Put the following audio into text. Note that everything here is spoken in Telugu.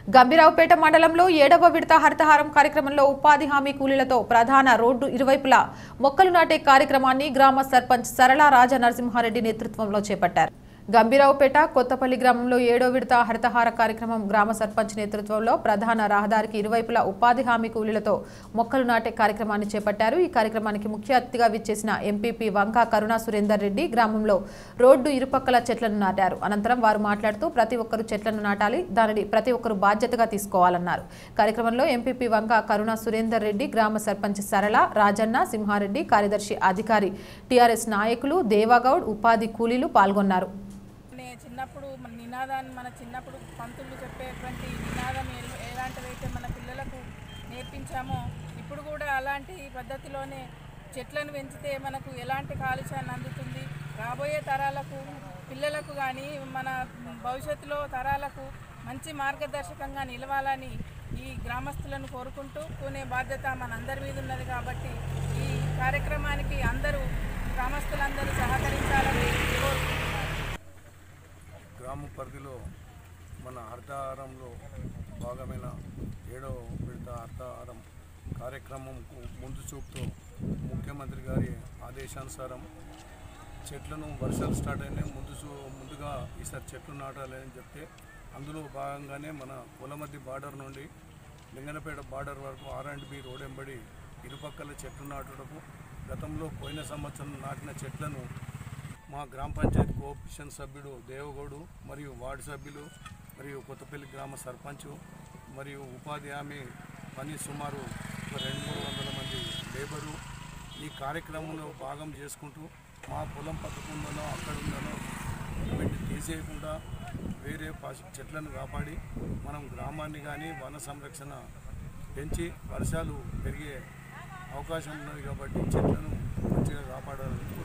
గంభీరావుపేట మండలంలో ఏడవ విడత హరితహారం కార్యక్రమంలో ఉపాధి హామీ కూలీలతో ప్రధాన రోడ్డు ఇరువైపులా మొక్కలు నాటే కార్యక్రమాన్ని గ్రామ సర్పంచ్ సరళ రాజ నరసింహారెడ్డి నేతృత్వంలో చేపట్టారు గంభీరావుపేట కొత్తపల్లి గ్రామంలో ఏడో విడత హరితహార కార్యక్రమం గ్రామ సర్పంచ్ నేతృత్వంలో ప్రధాన రహదారికి ఇరువైపులా ఉపాధి హామీ కూలీలతో మొక్కలు నాటే కార్యక్రమాన్ని చేపట్టారు ఈ కార్యక్రమానికి ముఖ్య అతిథిగా విచ్చేసిన ఎంపీపీ వంకా కరుణా సురేందర్ రెడ్డి గ్రామంలో రోడ్డు ఇరుపక్కల చెట్లను నాటారు అనంతరం వారు మాట్లాడుతూ ప్రతి ఒక్కరూ చెట్లను నాటాలి దానిని ప్రతి ఒక్కరూ బాధ్యతగా తీసుకోవాలన్నారు కార్యక్రమంలో ఎంపీపీ వంక కరుణా సురేందర్ రెడ్డి గ్రామ సర్పంచ్ సరళ రాజన్న సింహారెడ్డి కార్యదర్శి అధికారి టీఆర్ఎస్ నాయకులు దేవాగౌడ్ ఉపాధి కూలీలు పాల్గొన్నారు నే చిన్నప్పుడు మన నినాదాన్ని మన చిన్నప్పుడు పంతులు చెప్పేటువంటి నినాదం ఎల్- ఎలాంటిదైతే మన పిల్లలకు నేర్పించామో ఇప్పుడు కూడా అలాంటి పద్ధతిలోనే చెట్లను పెంచితే మనకు ఎలాంటి కాలుష్యాన్ని అందుతుంది రాబోయే తరాలకు పిల్లలకు కానీ మన భవిష్యత్తులో తరాలకు మంచి మార్గదర్శకంగా నిలవాలని ఈ గ్రామస్తులను కోరుకుంటూ కొనే బాధ్యత మనందరి మీద ఉన్నది కాబట్టి ఈ కార్యక్రమానికి అందరూ గ్రామస్తులందరూ సహకరించాలని కోరుకుంటున్నాను గ్రామ పరిధిలో మన హరితహారంలో భాగమైన ఏడో విడత హరితహారం కార్యక్రమంకు ముందు చూపుతూ ముఖ్యమంత్రి గారి ఆదేశానుసారం చెట్లను వర్షాలు స్టార్ట్ అయినాయి ముందు చూ- ముందుగా ఈసారి చెట్లు నాటాలి అని చెప్తే అందులో భాగంగానే మన కొలమద్ది బార్డర్ నుండి లింగనపేట బార్డర్ వరకు ఆర్ అండ్ బి రోడ్ ఎంబడి ఇరుపక్కల చెట్లు నాటుటకు గతంలో పోయిన సంవత్సరం నాటిన చెట్లను మా గ్రామ పంచాయతీ కోఆపరేషన్ సభ్యుడు దేవగౌడు మరియు వార్డు సభ్యులు మరియు కొత్తపల్లి గ్రామ సర్పంచ్ మరియు ఉపాధి హామీ పని సుమారు ఒక రెండు మూడు వందల మంది లేబరు ఈ కార్యక్రమంలో భాగం చేసుకుంటూ మా పొలం పక్కకుందనో అక్కడ ఉందనో వీటిని తీసేయకుండా వేరే పశు చెట్లను కాపాడి మనం గ్రామాన్ని కానీ వన సంరక్షణ పెంచి వర్షాలు పెరిగే అవకాశం ఉన్నది కాబట్టి చెట్లను మంచిగా కాపాడాలని